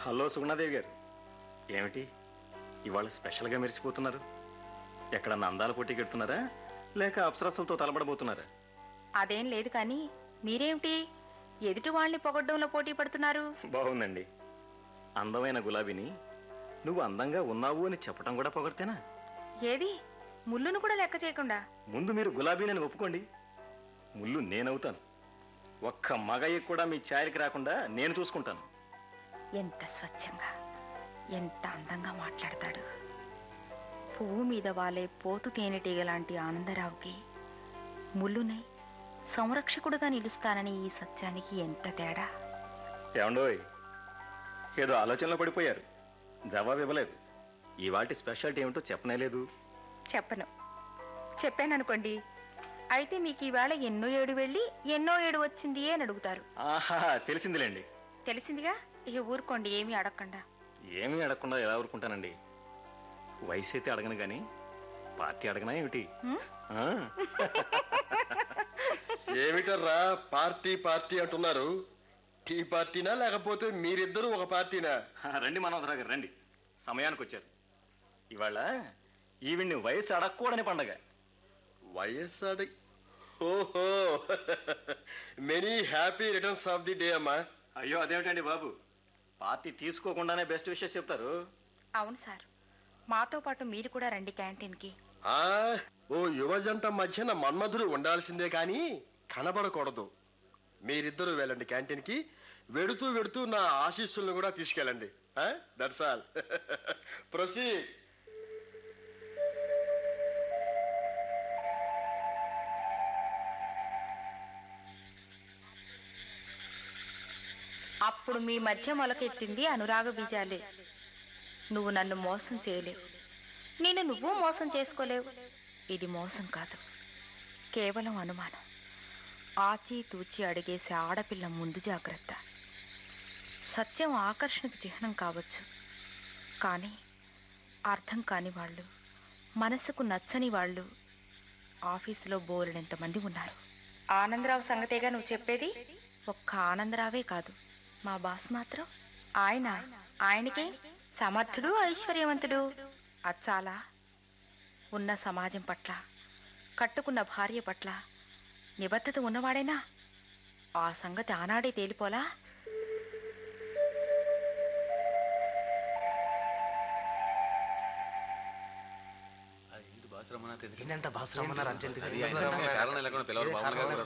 Hello సుగుణాదేవి గారు ఏమిటి ఇవాళ స్పెషల్గా మెరిసిపోతున్నారు ఎక్కడన్నా అందాల పోటీకి ఎడుతున్నారా లేక అప్సరసలతో తలబడబోతున్నారా అదేం లేదు కానీ మీరేమిటి ఎదుటి వాళ్ళని పొగడ్డంలో పోటీ పడుతున్నారు బాగుందండి అందమైన గులాబీని నువ్వు అందంగా ఉన్నావు అని చెప్పడం కూడా పొగడితేనా ఏది ముళ్ళును కూడా లెక్క చేయకుండా ముందు మీరు గులాబీని ఒప్పుకోండి ముళ్ళు నేనవుతాను ఒక్క మగయ్య కూడా మీ ఛాయలకి రాకుండా నేను చూసుకుంటాను ఎంత స్వచ్ఛంగా ఎంత అందంగా మాట్లాడతాడు పువ్వు మీద వాలే పోతు తేనెటీగ లాంటి ఆనందరావుకి ముళ్ళునై సంరక్షకుడుగా నిలుస్తానని ఈ సత్యానికి ఎంత తేడా ఏమండోయ్ ఏదో ఆలోచనలో పడిపోయారు జవాబు ఇవ్వలేదు ఇవాటి స్పెషాలిటీ ఏమిటో చెప్పనేలేదు చెప్పను చెప్పాననుకోండి అయితే మీకు ఈవేళ ఎన్నో ఏడు వెళ్ళి ఎన్నో ఏడు వచ్చింది అని అడుగుతారు ఆహా తెలిసిందిలేండి తెలిసిందిగా ఇక ఊరుకోండి ఏమీ అడగకుండా ఏమీ అడగకుండా ఎలా ఊరుకుంటానండి వయసు అయితే అడగను కానీ పార్టీ అడగనా ఏమిటి హ్మ్? ఆ? ఏమిటర్రా పార్టీ పార్టీ అంటున్నారు టీ పార్టీనా లేకపోతే మీరిద్దరూ ఒక పార్టీనా రండి మనోహర గారు రండి సమయానికి వచ్చారు ఇవాళ ఈవిడ్ని వయసు అడగకూడని పండగ వైఎస్ఆర్ ఓహో many happy returns of the day అమ్మా అయ్యో అదేమిటండి బాబు పార్టీ తీసుకోకుండానే బెస్ట్ విషయం చెప్తారు అవును సార్ మాతో పాటు మీరు కూడా రండి క్యాంటీన్కి ఆ ఓ యువజంట మధ్యన మన్మధుడు ఉండాల్సిందే కానీ కనబడకూడదు మీరిద్దరూ వెళ్ళండి క్యాంటీన్కి వెడుతూ వెడుతూ నా ఆశీస్సులను కూడా తీసుకెళ్ళండి దట్స్ ఆల్ ప్రొసీ అప్పుడు మీ మధ్య మొలకెత్తింది అనురాగ బీజాలే నువ్వు నన్ను మోసం చేయలేవు నేను నువ్వు మోసం చేసుకోలేవు ఇది మోసం కాదు కేవలం అనుమానం ఆచి తూచి అడిగేసే ఆడపిల్ల ముందు జాగ్రత్త సత్యం ఆకర్షణకు చిహ్నం కావచ్చు కానీ అర్థం కాని వాళ్ళు మనసుకు నచ్చని వాళ్ళు ఆఫీసులో బోలెడంతమంది ఉన్నారు ఆనందరావు సంగతేగా నువ్వు చెప్పేది ఒక్క ఆనందరావే కాదు మా బాస్ మాత్రం ఆయన ఆయనకే సమర్థుడు ఐశ్వర్యవంతుడు అచ్చాలా ఉన్న సమాజం పట్ల కట్టుకున్న భార్య పట్ల నిబద్ధత ఉన్నవాడేనా ఆ సంగతి ఆనాడే తేలిపోలా ఏంటంట భాస్రమన్నారు అర్జెంట్ కారణం లేకుండా పిలవాలి మామూలుగా